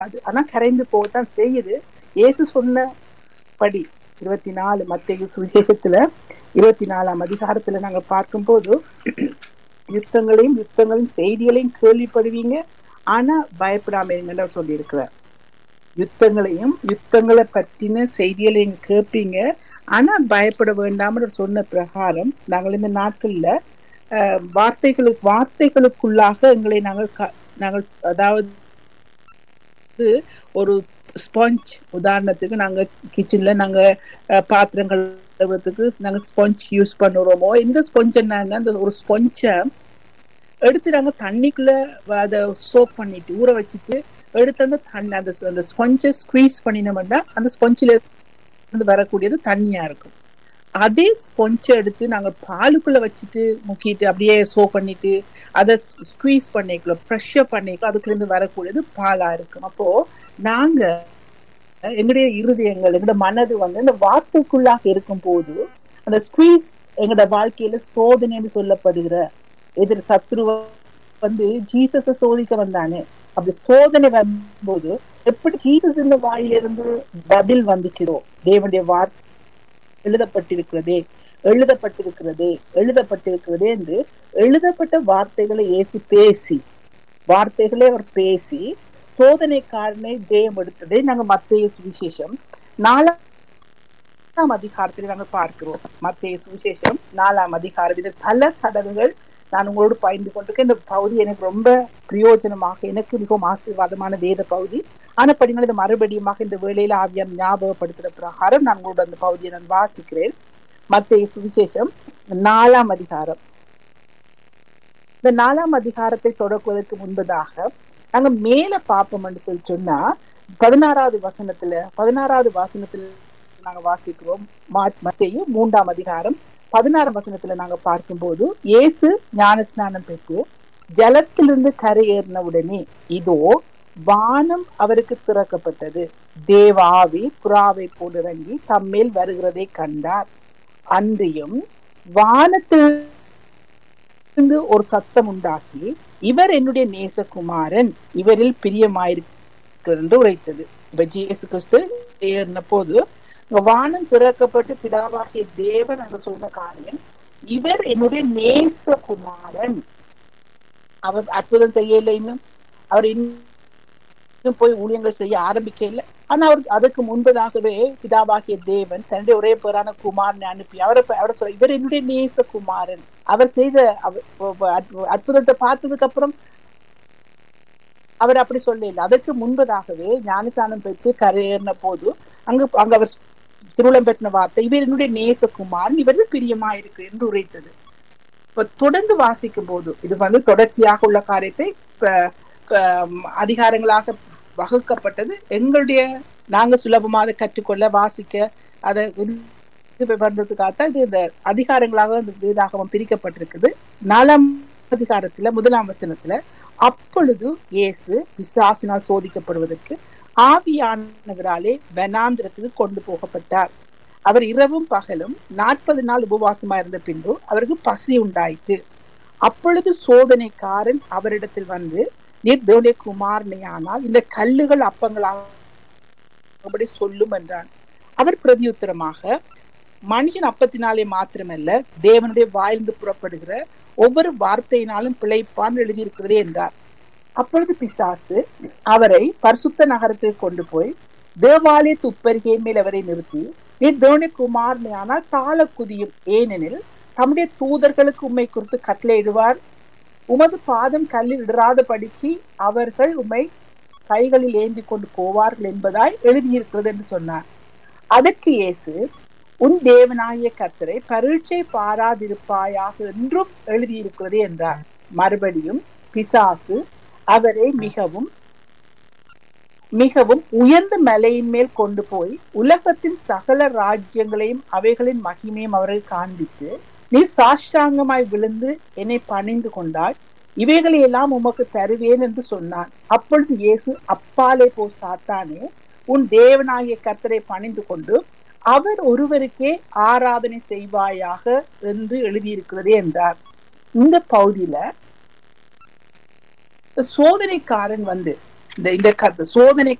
அது ஆனா கரைந்து போகத்தான் செய்யுது இயேசு சொன்னபடி இருபத்தி நாலு மத்திய சுவிசேஷத்துல இருபத்தி நாலாம் அதிகாரத்துல நாங்க பார்க்கும்போது யுத்தங்களையும் யுத்தங்களின் செய்திகளையும் கேள்விப்படுவீங்க ஆனா பயப்படாம இருங்கன்னு அவர் சொல்லியிருக்கிறார் யுத்தங்களையும் யுத்தங்களை பற்றின செய்திகளையும் கேட்பீங்க ஆனா பயப்பட வேண்டாம்னு அவர் சொன்ன பிரகாரம் நாங்கள் இந்த நாட்கள்ல அஹ், வார்த்தைகளுக்கு வார்த்தைகளுக்குள்ளாக எங்களை நாங்கள் க- நாங்கள் அதாவது ஒரு ஸ்பாஞ்ச் உதாரணத்துக்கு நாங்க கிச்சன்ல நாங்க அஹ், பாத்திரங்கள் கழுவுறதுக்கு நாங்க ஸ்பாஞ்ச் யூஸ் பண்ணுறோமோ இந்த ஸ்பாஞ்ச் என்னங்க அந்த ஒரு ஸ்பாஞ்சை எடுத்து நாங்க தண்ணிக்குள்ள அதை சோப் பண்ணிட்டு ஊற வச்சுட்டு எடுத்து அந்த தண்ணி அந்த அந்த ஸ்பாஞ்சை ஸ்குவீஸ் பண்ணினோம்னா அந்த ஸ்பாஞ்சில இருந்து வரக்கூடியது தண்ணியா இருக்கும் அதே ஸ்பாஞ்சை எடுத்து நாங்க பாலுக்குள்ள வச்சுட்டு முக்கிட்டு அப்படியே சோப் பண்ணிட்டு அதை ஸ்குவீஸ் பண்ணிக்கல ப்ரெஷர் பண்ணிக்கல அதுக்குள்ள இருந்து வரக்கூடியது பாலா இருக்கும் அப்போ நாங்க எங்களுடைய இருதயங்கள் எங்களோட மனது வந்து இந்த வார்த்தைக்குள்ளாக இருக்கும் போது அந்த ஸ்குவீஸ் எங்களோட வாழ்க்கையில சோதனைன்னு சொல்லப்படுகிற எதிர் சத்ருவ வந்து ஜீசஸ சோதிக்க வந்தானே அப்படி சோதனை வரும்போது எப்படி ஜீசஸ் இந்த வாயிலிருந்து பதில் வந்துச்சதோ தேவனுடைய வார்த்தை எழுதப்பட்டிருக்கிறதே எழுதப்பட்டிருக்கிறதே எழுதப்பட்டிருக்கிறதே என்று எழுதப்பட்ட வார்த்தைகளை இயேசு பேசி வார்த்தைகளே அவர் பேசி சோதனைக்காரனை ஜெயம் எடுத்ததை நாங்க மத்திய சுவிசேஷம் நாலாம் அதிகாரத்தில் நாங்கள் பார்க்கிறோம் மத்திய சுவிசேஷம் நாலாம் அதிகாரம் இது பல தடவைகள் நான் உங்களோடு பகிர்ந்து கொண்டிருக்கேன் இந்த பகுதி எனக்கு ரொம்ப பிரயோஜனமாக எனக்கு மிகவும் ஆசீர்வாதமான வேத பகுதி ஆனா படிங்கள் இந்த மறுபடியுமாக இந்த வேளையில ஆவியம் ஞாபகப்படுத்துற பிரகாரம் நான் உங்களோட அந்த பகுதியை நான் வாசிக்கிறேன் மத்திய சுவிசேஷம் நாலாம் அதிகாரம் இந்த நாலாம் அதிகாரத்தை தொடக்குவதற்கு முன்பதாக நாங்க மேல பாப்போம் என்று சொல்லி சொன்னா பதினாறாவது வசனத்துல பதினாறாவது வசனத்துல நாங்க வாசிக்கிறோம் மத்திய மூன்றாம் அதிகாரம் பதினாறாம் வசனத்துல நாங்க பார்க்கும்போது இயேசு ஞானஸ்நானம் பெற்று ஜலத்திலிருந்து கரையேறின உடனே இதோ வானம் அவருக்கு திறக்கப்பட்டது தேவாவி புறாவை போலிறங்கி தம்மேல் வருகிறதை கண்டார் அன்றியும் வானத்திலிருந்து ஒரு சத்தம் உண்டாகி இவர் என்னுடைய நேசகுமாரன் இவரில் பிரியமாயிருக்கிறார் என்று உரைத்தது இப்ப ஜேசு கிறிஸ்து ஏறின போது வானம் திறக்கப்பட்டு பிதாவாகிய தேவன் என்று சொன்ன காரியம் இவர் என்னுடைய நேசகுமாரன் அவர் அற்புதம் செய்யல இன்னும் அவர் இன்னும் போய் ஊழியங்கள் செய்ய ஆரம்பிக்கல ஆனா அவர் அதுக்கு முன்பதாகவே பிதாவாகிய தேவன் தன்னுடைய ஒரே பேரான குமாரனை அனுப்பி அவரை அவரை சொல்ல இவர் என்னுடைய நேச குமாரன் அவர் செய்த அற்புதத்தை பார்த்ததுக்கு அப்புறம் அவர் அப்படி சொல்லல அதற்கு முன்பதாகவே ஞானஸ்தானம் பெற்று கரையேறின போது அங்கு அங்க அவர் திருவிழம் பெற்ற வார்த்தை இவர் என்னுடைய நேசகுமார் இவரது பிரியமா இருக்கு என்று உரைத்தது இப்ப தொடர்ந்து வாசிக்கும் போது இது வந்து தொடர்ச்சியாக உள்ள காரியத்தை அதிகாரங்களாக வகுக்கப்பட்டது எங்களுடைய நாங்க சுலபமாக கற்றுக்கொள்ள வாசிக்க அதை பண்றதுக்காக இது இந்த அதிகாரங்களாக வேதாகமம் பிரிக்கப்பட்டிருக்குது நாலாம் அதிகாரத்துல முதலாம் வசனத்துல அப்பொழுது இயேசு பிசாசினால் சோதிக்கப்படுவதற்கு ஆவியானவராலே வனாந்திரத்துக்கு கொண்டு போகப்பட்டார் அவர் இரவும் பகலும் நாற்பது நாள் உபவாசமா இருந்த பின்பு அவருக்கு பசி உண்டாயிற்று அப்பொழுது சோதனைக்காரன் அவரிடத்தில் வந்து நீர் தேவனுடைய குமாரனை ஆனால் இந்த கல்லுகள் அப்பங்களாக சொல்லும் என்றான் அவர் பிரதியுத்தரமாக மனுஷன் அப்பத்தினாலே மாத்திரமல்ல தேவனுடைய வாய்ந்து புறப்படுகிற ஒவ்வொரு வார்த்தையினாலும் பிழைப்பான் எழுதியிருக்கிறதே என்றார் அப்பொழுது பிசாசு அவரை பரிசுத்த நகரத்துக்கு கொண்டு போய் தேவாலய துப்பருகை மேல் அவரை நிறுத்தி நீ தேவனி குமார்னே ஆனால் தாள குதியும் ஏனெனில் தம்முடைய தூதர்களுக்கு உண்மை குறித்து கட்டளையிடுவார் உமது பாதம் கல்லில் இடராதபடிக்கு அவர்கள் உண்மை கைகளில் ஏந்தி கொண்டு போவார்கள் என்பதாய் எழுதியிருக்கிறது என்று சொன்னார் அதற்கு இயேசு உன் தேவனாகிய கத்தரை பரீட்சை பாராதிருப்பாயாக என்றும் எழுதியிருக்கிறது என்றார் மறுபடியும் பிசாசு அவரை மிகவும் மிகவும் உயர்ந்த மலையின் மேல் கொண்டு போய் உலகத்தின் சகல ராஜ்யங்களையும் அவைகளின் மகிமையும் அவர்கள் காண்பித்து நீ சாஷ்டாங்கமாய் விழுந்து என்னை பணிந்து கொண்டால் இவைகளை எல்லாம் உமக்கு தருவேன் என்று சொன்னான் அப்பொழுது இயேசு அப்பாலே போ சாத்தானே உன் தேவனாகிய கத்தரை பணிந்து கொண்டு அவர் ஒருவருக்கே ஆராதனை செய்வாயாக என்று எழுதியிருக்கிறது என்றார் இந்த பகுதியில சோதனைக்காரன் வந்து இந்த இந்த க- சோதனை